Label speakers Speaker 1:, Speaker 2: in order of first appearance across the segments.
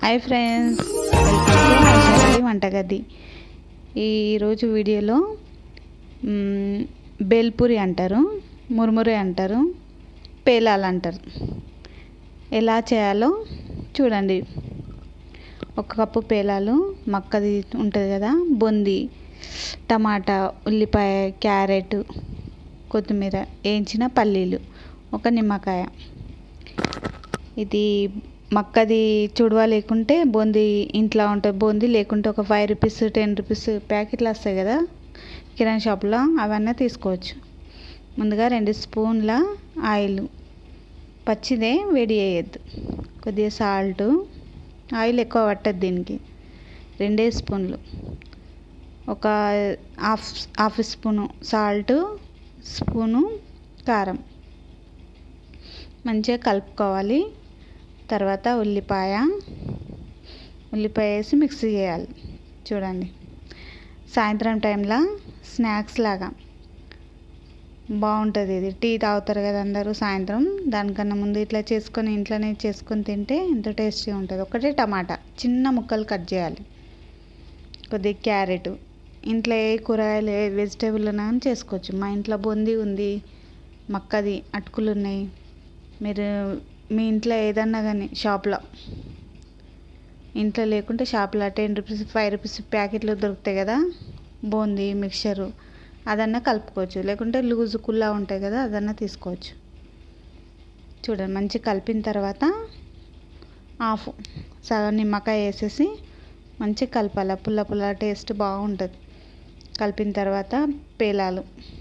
Speaker 1: hi friends welcome to Aishwarya వంటగది ఈరోజు వీడియోలో మ్, బేల్పూరి అంటారు మురుమురి అంటారు పేలాలు అంటారు ఎలా చేయాలో చూడండి ఒక కప్పు పేలాలు మక్కది ఉంటుంది కదా బొంది టమాటా ఉల్లిపాయ క్యారెట్ కొత్తిమీర వేయించిన పల్లీలు ఒక నిమ్మకాయ ఇది మక్కది చుడవ లేకుంటే బూందీ ఇంట్లో ఉంటుంది బూందీ లేకుంటే ఒక ఫైవ్ రూపీస్ టెన్ రూపీస్ ప్యాకెట్లు వస్తాయి కదా కిరాణా షాప్లో అవన్నీ తీసుకోవచ్చు ముందుగా రెండు స్పూన్ల ఆయిల్ పచ్చిదే వేడి చేయొద్దు కొద్దిగా సాల్ట్ ఆయిల్ ఎక్కువ పట్టదు దీనికి రెండే స్పూన్లు ఒక half half spoon salt spoon కారం మంచిగా కలుపుకోవాలి తర్వాత ఉల్లిపాయ ఉల్లిపాయ వేసి మిక్సీ చేయాలి చూడండి సాయంత్రం టైంలో స్నాక్స్ లాగా బాగుంటుంది ఇది టీ తాగుతారు కదా అందరూ సాయంత్రం దానికన్నా ముందు ఇట్లా చేసుకొని ఇంట్లోనే చేసుకొని తింటే ఎంతో టేస్టీగా ఉంటుంది ఒకటే టమాటా చిన్న ముక్కలు కట్ చేయాలి కొద్దిగా క్యారెట్ ఇంట్లో ఏ కూరగాయలు ఏ వెజిటేబుల్ ఉన్నా కానీ చేసుకోవచ్చు మా ఇంట్లో బొంది ఉంది మక్కది అటుకులు ఉన్నాయి మీరు మీ ఇంట్లో ఏదన్నా కానీ షాప్లో ఇంట్లో లేకుంటే షాప్లో టెన్ రూపీస్ ఫైవ్ రూపీస్ ప్యాకెట్లు దొరుకుతాయి కదా బూందీ మిక్చరు అదన్నా కలుపుకోవచ్చు లేకుంటే లూజ్ కుల్లా ఉంటాయి కదా అదన్నా తీసుకోవచ్చు చూడండి మంచి కలిపిన తర్వాత హాఫ్ సగం నిమ్మకాయ వేసేసి మంచిగా కలపాలి పుల్ల పుల్ల టేస్ట్ బాగుంటుంది కలిపిన తర్వాత పేలాలు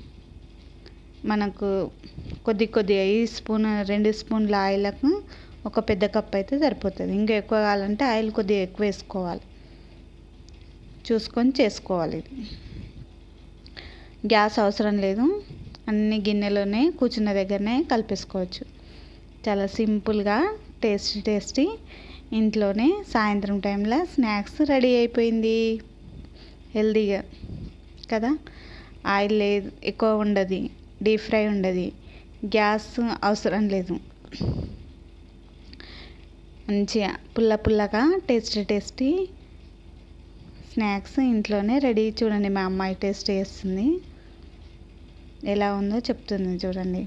Speaker 1: మనకు కొద్ది కొద్దిగా ఈ స్పూన్ రెండు స్పూన్ల ఆయిల్కు ఒక పెద్ద కప్ అయితే సరిపోతుంది ఇంకా ఎక్కువ కావాలంటే ఆయిల్ కొద్దిగా ఎక్కువ వేసుకోవాలి చూసుకొని చేసుకోవాలి ఇది గ్యాస్ అవసరం లేదు అన్ని గిన్నెలోనే కూర్చున్న దగ్గరనే కలిపేసుకోవచ్చు చాలా సింపుల్గా టేస్టీ టేస్టీ ఇంట్లోనే సాయంత్రం టైంలో స్నాక్స్ రెడీ అయిపోయింది హెల్తీగా కదా ఆయిల్ లేదు ఎక్కువ ఉండదు డీప్ ఫ్రై ఉండదు గ్యాస్ అవసరం లేదు మంచిగా పుల్ల పుల్లగా టేస్టీ టేస్టీ స్నాక్స్ ఇంట్లోనే రెడీ చూడండి మా అమ్మాయి టేస్ట్ చేస్తుంది ఎలా ఉందో చెప్తుంది చూడండి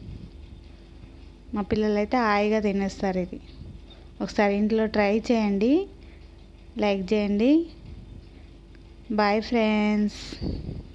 Speaker 1: మా పిల్లలు అయితే హాయిగా తినేస్తారు ఇది ఒకసారి ఇంట్లో ట్రై చేయండి లైక్ చేయండి బాయ్ ఫ్రెండ్స్